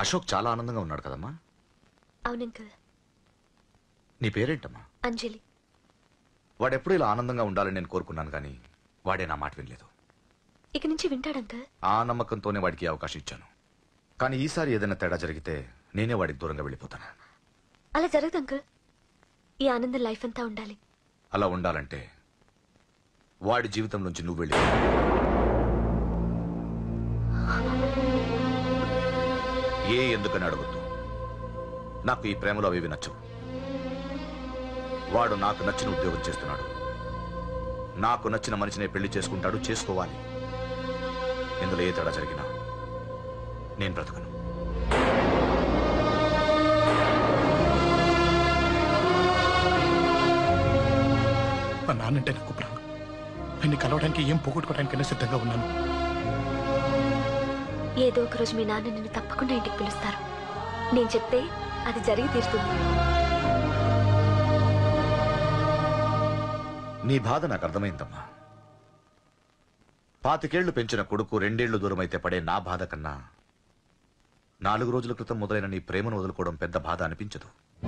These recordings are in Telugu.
అశోక్ చాలా ఆనందంగా ఉన్నాడు కదమ్మా అవును అంకుల్ నీ పేరేంటమ్మా అంజలి వాడెప్పుడు ఇలా ఆనందంగా ఉండాలని నేను కోరుకున్నాను కానీ వాడే నా మాట వినలేదు ఇక నుంచి వింటాడు అంకుల్ ఆ నమ్మకంతోనే వాడికి ఈ అవకాశం ఇచ్చాను కానీ ఈసారి ఏదైనా తేడా జరిగితే నేనే వాడికి దూరంగా వెళ్ళిపోతాను అలా జరగదు అంకుల్ ఈ ఆనందం లైఫ్ అంతా ఉండాలి అలా ఉండాలంటే వాడి జీవితం నుంచి నువ్వు వెళ్ళి ఏ ఎందుకని అడగొద్దు నాకు ఈ ప్రేమలో అవి నచ్చవు వాడు నాకు నచ్చిన ఉద్యోగం చేస్తున్నాడు నాకు నచ్చిన మనిషినే పెళ్లి చేసుకుంటాడు చేసుకోవాలి ఇందులో ఏ తేడా జరిగినా నేను బ్రతకను మా నాన్నంటే నాకు ప్రాణం ఆయన్ని కలవడానికి ఏం పోగొట్టుకోవడానికైనా సిద్ధంగా ఉన్నాను ఏదో ఒక రోజు మీ నాన్న నిన్ను తప్పకుండా ఇంటికి పిలుస్తారు నేను చెప్తే అది జరిగి తీరుతుంది నీ బాధ నాకు అర్థమైందమ్మా పాతికేళ్లు పెంచిన కొడుకు రెండేళ్లు దూరమైతే పడే నా బాధ కన్నా నాలుగు రోజుల క్రితం మొదలైన నీ ప్రేమను వదులుకోవడం పెద్ద బాధ అనిపించదు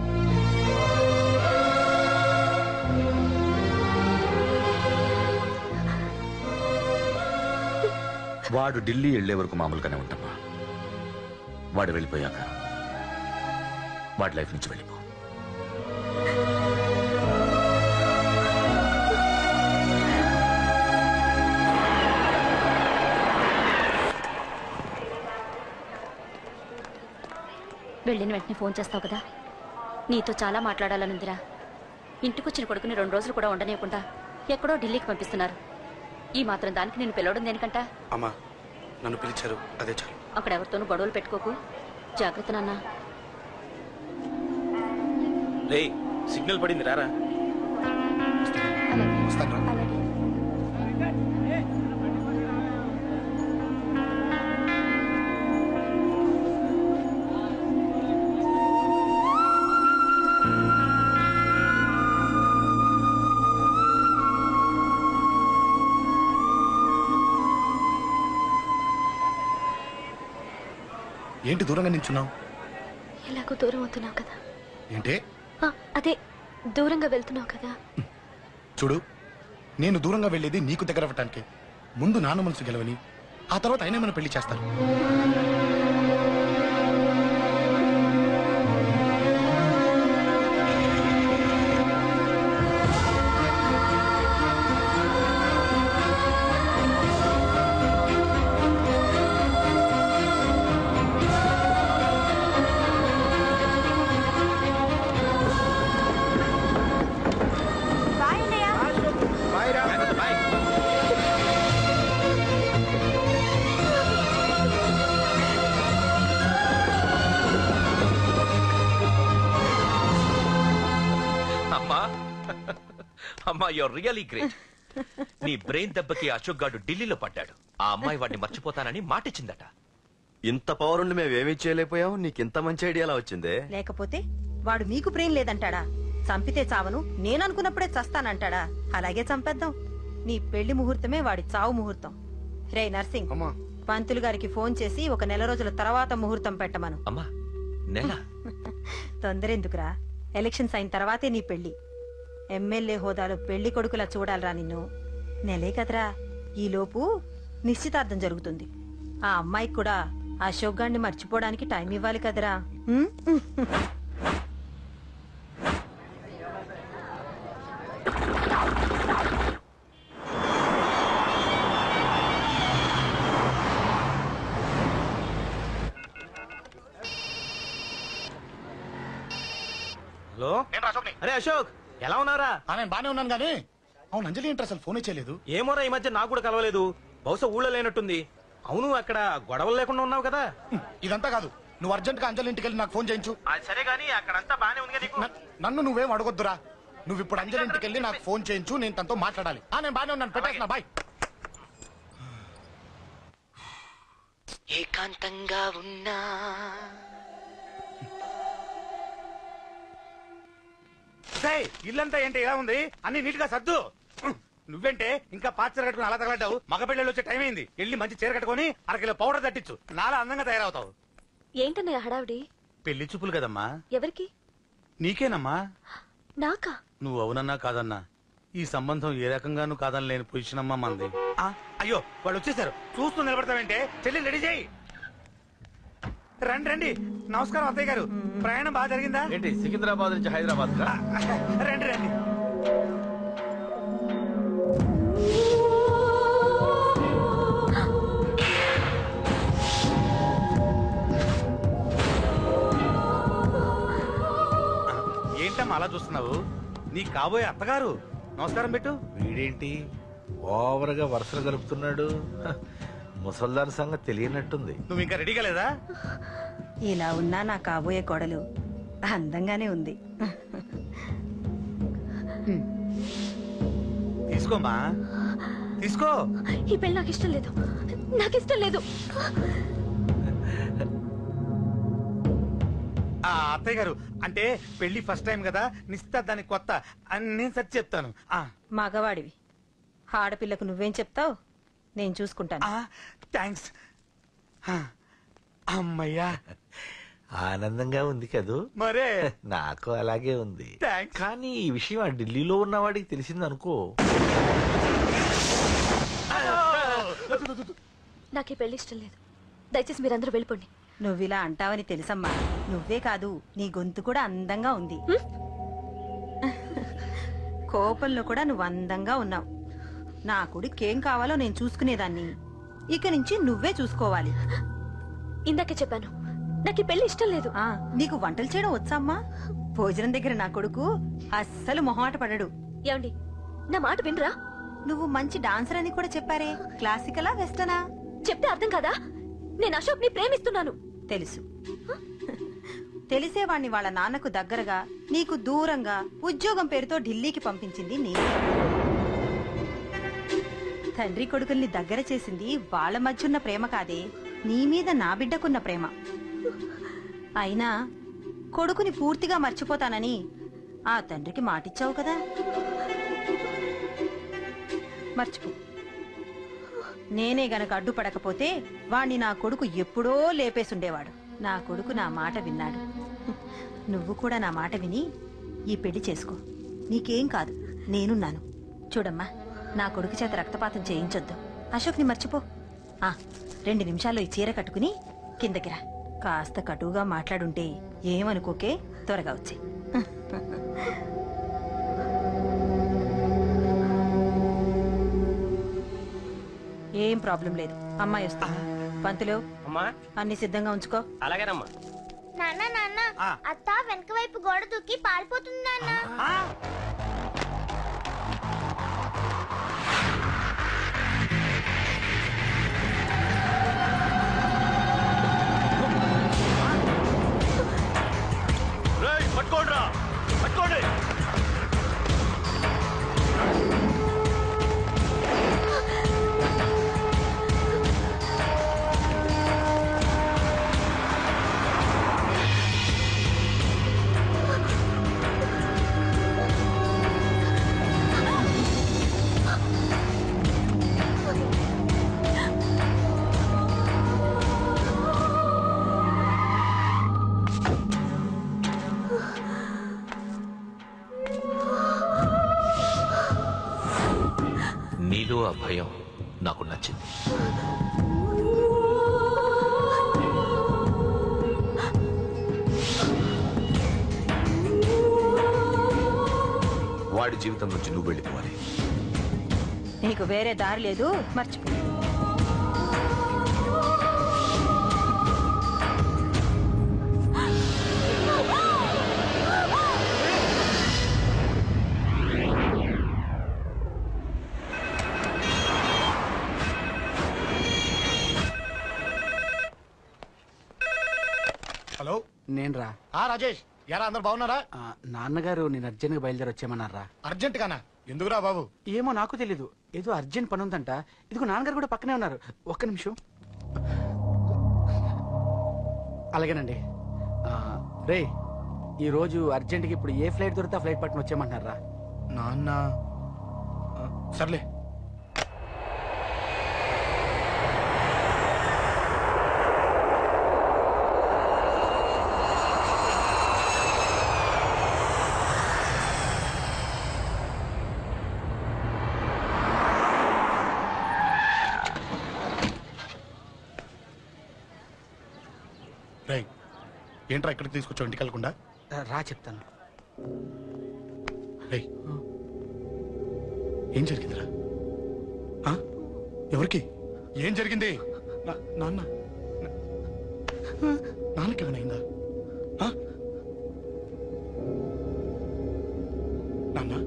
వాడు ఢిల్లీ వెళ్లే వరకు మామూలుగానే ఉంటామా వాడు వెళ్ళిపోయాక వాడి లైఫ్ నుంచి వెళ్ళిపో వెళ్ళిన వెంటనే ఫోన్ చేస్తావు కదా నీతో చాలా మాట్లాడాలనుందిరా ఇంటికొచ్చిన కొడుకుని రెండు రోజులు కూడా ఉండనివ్వకుండా ఎక్కడో ఢిల్లీకి పంపిస్తున్నారు ఈ మాత్రం దానికి నేను పిలవడం దేనికంట అమ్మా నన్ను పిలిచారు అదే చాలు అక్కడ ఎవరితోనూ గొడవలు పెట్టుకోకు జాగ్రత్త నాన్న రే సిగ్నల్ పడింది రారా వస్తాను రా. అలాగే ఏంటి దూరంగా నించున్నావు ఎలాగో దూరం అవుతున్నావు కదా ఏంటే ఆ, అదే దూరంగా వెళ్తున్నావు కదా చూడు నేను దూరంగా వెళ్ళేది నీకు దగ్గర అవ్వటానికి ముందు నాన్న మనసు గెలవని ఆ తర్వాత అయినా మన పెళ్లి చేస్తారు అమ్మా అమ్మా యువర్ రియలీ గ్రేట్ నీ బ్రెయిన్ దెబ్బకి అశోక్ గాడు ఢిల్లీలో పడ్డాడు ఆ అమ్మాయి వాడిని మర్చిపోతానని మాటిచ్చిందట ఇంత పవర్ ఉండి మేమేమీ చేయలేకపోయావు నీకు ఇంత మంచి ఐడియా ఎలా వచ్చిందే లేకపోతే వాడు మీకు బ్రెయిన్ లేదంటాడా చంపితే చావను నేను అనుకున్నప్పుడే చస్తానంటాడా అలాగే చంపేద్దాం నీ పెళ్లి ముహూర్తమే వాడి చావు ముహూర్తం రే నర్సింగ్ అమ్మా పంతులు గారికి ఫోన్ చేసి ఒక నెల రోజుల తర్వాత ముహూర్తం పెట్టమను అమ్మా నెల తొందరెందుకురా ఎలక్షన్స్ అయిన తర్వాతే నీ పెళ్లి ఎమ్మెల్యే హోదాలో పెళ్లి కొడుకులా చూడాలరా నిన్ను నెలే కదరా ఈలోపు నిశ్చితార్థం జరుగుతుంది ఆ అమ్మాయికి కూడా అశోక్ గాన్ని మర్చిపోవడానికి టైం ఇవ్వాలి కదరా ఉం? హలో అరే అశోక్ ఎలా ఉన్నారా ఆ, నేను బానే ఉన్నాను కానీ అవును అంజలి ఏంటి అసలు ఫోనే చేయలేదు ఏమోరా ఈ మధ్య నాకు కూడా కలవలేదు బహుశా ఊళ్ళో లేనట్టుంది అవును అక్కడ గొడవలు లేకుండా ఉన్నావు కదా హ్మ్, ఇదంతా కాదు నువ్వు అర్జెంట్ గా అంజలి ఇంటికి వెళ్ళి నాకు ఫోన్ చేయించు అది సరే గానీ అక్కడంతా బానే ఉంది కదా నీకు న- నన్ను నువ్వేం అడగొద్దురా నువ్వు ఇప్పుడు అంజలి ఇంటికి వెళ్ళి నాకు ఫోన్ చేయించు నేను తనతో మాట్లాడాలి ఆ నేను బానే ఉన్నాను పెట్టేస్తున్నా బాయ్ ఏకాంతంగా ఉన్నా ఏయ్, ఇల్లంతా ఏంటి ఎలా ఉంది అన్ని నీట్ గా సర్దు నువ్వేంటే ఇంకా పాచర కట్టుకుని అలా తగలడ్డావు మగ పిల్లలు వచ్చే టైం అయింది వెళ్ళి మంచి చీర కట్టుకొని అరకిలో పౌడర్ తట్టించు నాలా అందంగా తయారవుతావు ఏంటన్నయ్య హడావిడి పెళ్లి చూపులు కదమ్మా ఎవరికి నీకేనమ్మా నాకా నువ్వు అవునన్నా కాదన్నా ఈ సంబంధం ఏ రకంగానూ కాదని లేని పొజిషన్ అమ్మా మంది ఆ, అయ్యో వాళ్ళు వచ్చేసారు చూస్తూ నిలబడతావంటే చెల్లి రెడీ చేయి రండి రండి నమస్కారం అత్తయ్య గారు ప్రయాణం బాగా జరిగిందా ఏంటి సికింద్రాబాద్ నుంచి హైదరాబాద్ కా రండి రండి ఏంటమ్మా అలా చూస్తున్నావు నీ కాబోయే అత్తగారు నమస్కారం పెట్టు వీడేంటి ఓవర్గా వరుసలు గలుపుతున్నాడు హ, ముసల్దాన్ సంగతి తెలియనట్టుంది నువ్వు ఇంకా రెడీగా లేదా ఇలా ఉన్నా నా కాబోయే కోడలు అందంగానే ఉంది తీసుకోమ్మా తీసుకో ఈ పెళ్లి నాకు ఇష్టం లేదు నాకు ఇష్టం లేదు ఆ అత్తయ్య గారు అంటే పెళ్లి ఫస్ట్ టైం కదా నిశ్చితార్థానికి కొత్త అని నేను సరి చెప్తాను ఆ మగవాడివి ఆడపిల్లకు నువ్వేం చెప్తావు నేను చూసుకుంటాను థ్యాంక్స్ అమ్మయ్యా ఆనందంగా ఉంది కదూ మరే నాకు అలాగే ఉంది థ్యాంక్స్ కానీ ఈ విషయం ఆ ఢిల్లీలో ఉన్నవాడికి తెలిసింది అనుకో నాకు ఈ పెళ్లి ఇష్టం లేదు దయచేసి మీరందరూ వెళ్ళిపోండి నువ్విలా అంటావని తెలుసమ్మా నువ్వే కాదు నీ గొంతు కూడా అందంగా ఉంది కోపంలో కూడా నువ్వు అందంగా ఉన్నావు నా కొడుకేం కావాలో నేను చూసుకునేదాన్ని ఇక నుంచి నువ్వే చూసుకోవాలి ఇందాకే చెప్పాను నాకు ఈ పెళ్లి ఇష్టం లేదు ఆ నీకు వంటలు చేయడం వచ్చామ్మా భోజనం దగ్గర నా కొడుకు అస్సలు మొహమాట పడడు ఏమండి నా మాట వినరా నువ్వు మంచి డాన్సర్ అని కూడా చెప్పారే క్లాసికలా వెస్టనా చెప్తే అర్థం కాదా నేను అశోక్ ని ప్రేమిస్తున్నాను తెలుసు తెలిసేవాణ్ణి వాళ్ళ నాన్నకు దగ్గరగా నీకు దూరంగా ఉద్యోగం పేరుతో ఢిల్లీకి పంపించింది నేను తండ్రి కొడుకుల్ని దగ్గర చేసింది వాళ్ళ మధ్యున్న ప్రేమ కాదే నీ మీద నా బిడ్డకున్న ప్రేమ అయినా కొడుకుని పూర్తిగా మర్చిపోతానని ఆ తండ్రికి మాటిచ్చావు కదా మర్చిపో నేనే గనక అడ్డుపడకపోతే వాణ్ణి నా కొడుకు ఎప్పుడో లేపేసుండేవాడు నా కొడుకు నా మాట విన్నాడు నువ్వు కూడా నా మాట విని ఈ పెళ్లి చేసుకో నీకేం కాదు నేనున్నాను చూడమ్మా నా కొడుకు చేత రక్తపాతం చేయించొద్దు అశోక్ని మర్చిపో ఆ రెండు నిమిషాల్లో ఈ చీర కట్టుకుని కిందకి రా కాస్త కటువుగా మాట్లాడుంటే ఏమనుకోకే త్వరగా వచ్చి ఏం ప్రాబ్లం లేదు అమ్మాయి వస్తా పంతులు అమ్మా అన్ని సిద్ధంగా ఉంచుకో అలాగేనమ్మా నాన్న నాన్న ఆ. అత్త వెనక వైపు గోడ దూకి పారిపోతుంది నాన్న ఆ, పట్టుకోండి పట్టుకోండి నీలో ఆ భయం నాకు నచ్చింది వాడి జీవితం నుంచి నువ్వు వెళ్ళిపోవాలి నీకు వేరే దారి లేదు మర్చిపో హలో నేను రా ఆ రాజేష్ యారా అందరు బాగున్నారా ఆ, నాన్నగారు నేను అర్జెంట్ గా బయలుదేరి వచ్చేయమన్నారా అర్జెంట్ గానా ఎందుకురా బాబు ఏమో నాకు తెలీదు ఏదో అర్జెంట్ పని ఉందంట ఇదిగో నాన్నగారు కూడా పక్కనే ఉన్నారు ఒక్క నిమిషం అలాగేనండి ఆ, రే ఈ రోజు అర్జెంట్కి ఇప్పుడు ఏ ఫ్లైట్ దొరికితే ఆ ఫ్లైట్ పట్టుకుని వచ్చేయమంటున్నారా నాన్న ఆ, సర్లే ఏంట్రా ఇక్కడికి తీసుకొచ్చావు ఇంటికి వెళ్ళకుండా రా చెప్తాను రేయ్ ఏం జరిగిందిరా ఆ? ఎవరికి ఏం జరిగింది నా- నాన్న నా- నాన్నకి ఏమైనా అయిందా ఆ? నాన్న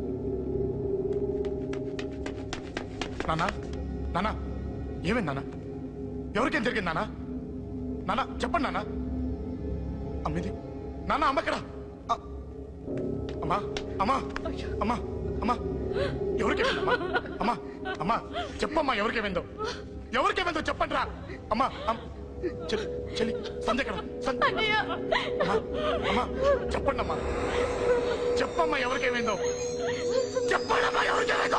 నాన్న నాన్న ఏమైంది నాన్న ఎవరికేం జరిగింది నాన్న నాన్న చెప్పండి నాన్న అమ్మిది నాన్న అమ్మకరా అమ్మా అమ్మా అమ్మా అమ్మా ఎవరికేమైందమ్మా అమ్మా అమ్మా చెప్పమ్మా ఎవరికేమైందో ఎవరికేమైందో చెప్పండి రా అమ్మా అమ్- చెల్లి చెల్లి సంధ్య ఎక్కడ సంధ్య అమ్మా అమ్మా చెప్పండి అమ్మా చెప్పమ్మా ఎవరికేమైందో చెప్పండి అమ్మా ఎవరికేమైందో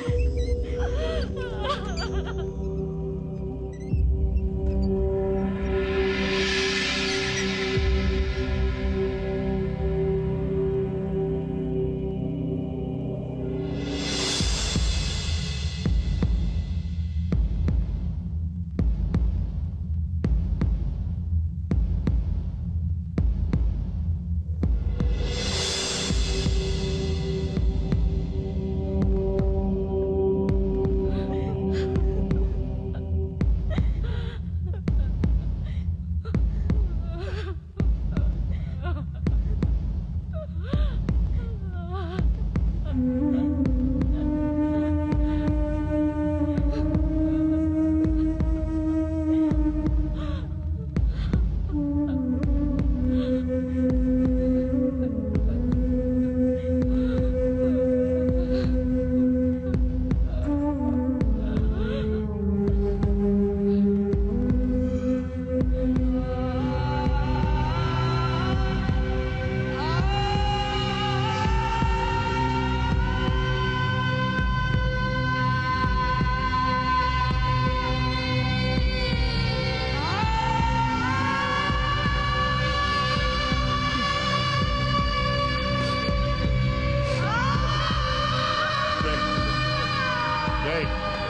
రేయ్.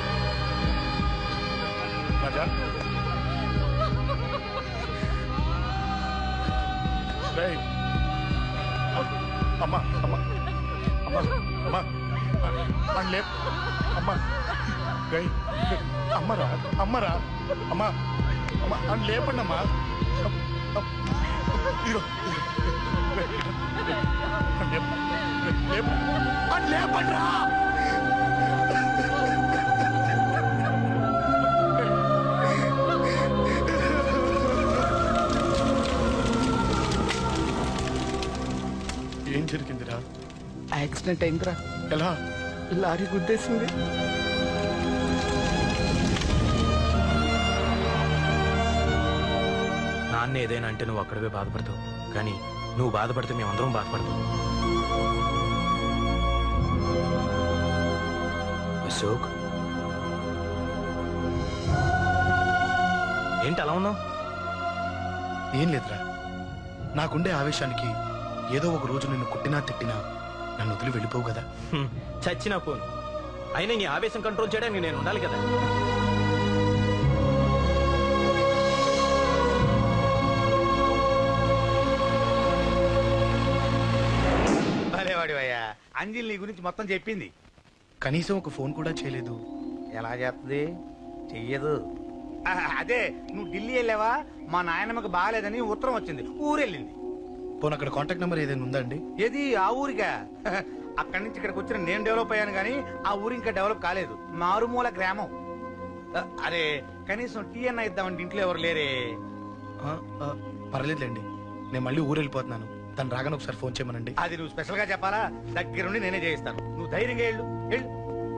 రాజా రేయ్. అమ్మా అమ్మా అమ్మా అమ్మా అని లేప్ అమ్మా రేయ్. అమ్మరా అమ్మరా అమ్మా అమ్మా అని లేపండి అమ్మా ఇదిగో అని లేపు లేపు అని లేపండి రా ఏం జరిగిందిరా యాక్సిడెంట్ అయిందిరా ఎలా లారీ గుద్దేసింది నాన్న ఏదైనా అంటే నువ్వు అక్కడవే బాధపడతావు కానీ నువ్వు బాధపడితే మేమందరం బాధపడతాం అశోక్ ఏంటి అలా ఉన్నావు ఏం లేదురా నాకుండే ఆవేశానికి ఏదో ఒక రోజు నిన్ను కొట్టినా తిట్టినా నన్ను వదిలి వెళ్ళిపోవు కదా చచ్చినా పోను అయినా నీ ఆవేశం కంట్రోల్ చేయడానికి నేను ఉండాలి కదా భలేవాడివయ్యా అంజలి నీ గురించి మొత్తం చెప్పింది కనీసం ఒక ఫోన్ కూడా చేయలేదు ఎలా చేస్తుంది చెయ్యదు ఆ, అదే నువ్వు ఢిల్లీ వెళ్ళావా మా నాయనమ్మకి బాగాలేదని ఉత్తరం వచ్చింది ఊరెళ్ళింది పోనీ అక్కడ కాంటాక్ట్ నెంబర్ ఏదైనా ఉందా అండి ఏది ఆ ఊరికా అక్కడి నుంచి ఇక్కడికి వచ్చిన నేను డెవలప్ అయ్యాను కానీ ఆ ఊరు ఇంకా డెవలప్ కాలేదు మారుమూల గ్రామం ఆ, అరే కనీసం టీ అన్న ఇద్దామంటే ఇంట్లో ఎవరు లేరే ఆ, ఆ, పర్లేదులేండి నేను మళ్ళీ ఊరు వెళ్ళిపోతున్నాను తను రాగానే ఒకసారి ఫోన్ చేయమనండి అది నువ్వు స్పెషల్ గా చెప్పాలా దగ్గరుండి నేనే చేయిస్తాను నువ్వు ధైర్యంగా వెళ్ళు వెళ్ళు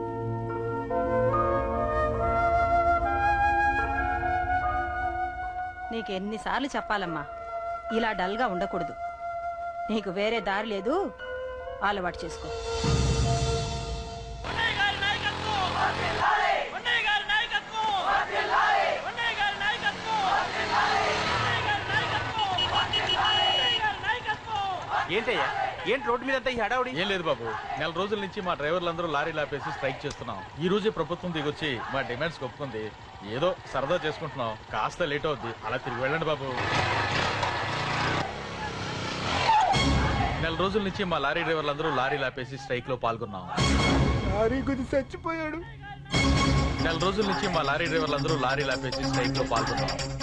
నీకు ఎన్నిసార్లు చెప్పాలమ్మా ఇలా డల్గా ఉండకూడదు నీకు వేరే దారి లేదు అలవాటు చేసుకో ఏంటయ్యా ఏంటి రోడ్డు మీద అంతా ఈ హడావుడి ఏం లేదు బాబు నెల రోజుల నుంచి మా డ్రైవర్లందరూ లారీలు ఆపేసి స్ట్రైక్ చేస్తున్నాం ఈ రోజే ప్రభుత్వం దిగొచ్చి మా డిమాండ్స్ ఒప్పుకుంది ఏదో సరదా చేసుకుంటున్నాం కాస్త లేట్ అవుద్ది అలా తిరిగి వెళ్ళండి బాబు నెల రోజుల నుంచి మా లారీ డ్రైవర్లందరూ లారీ లాపేసి స్ట్రైక్ లో పాల్గొన్నాం లారీ గుద్ది చచ్చిపోయాడు నెల రోజుల నుంచి మా లారీ డ్రైవర్లందరూ లారీ లాపేసి స్ట్రైక్ లో పాల్గొన్నాం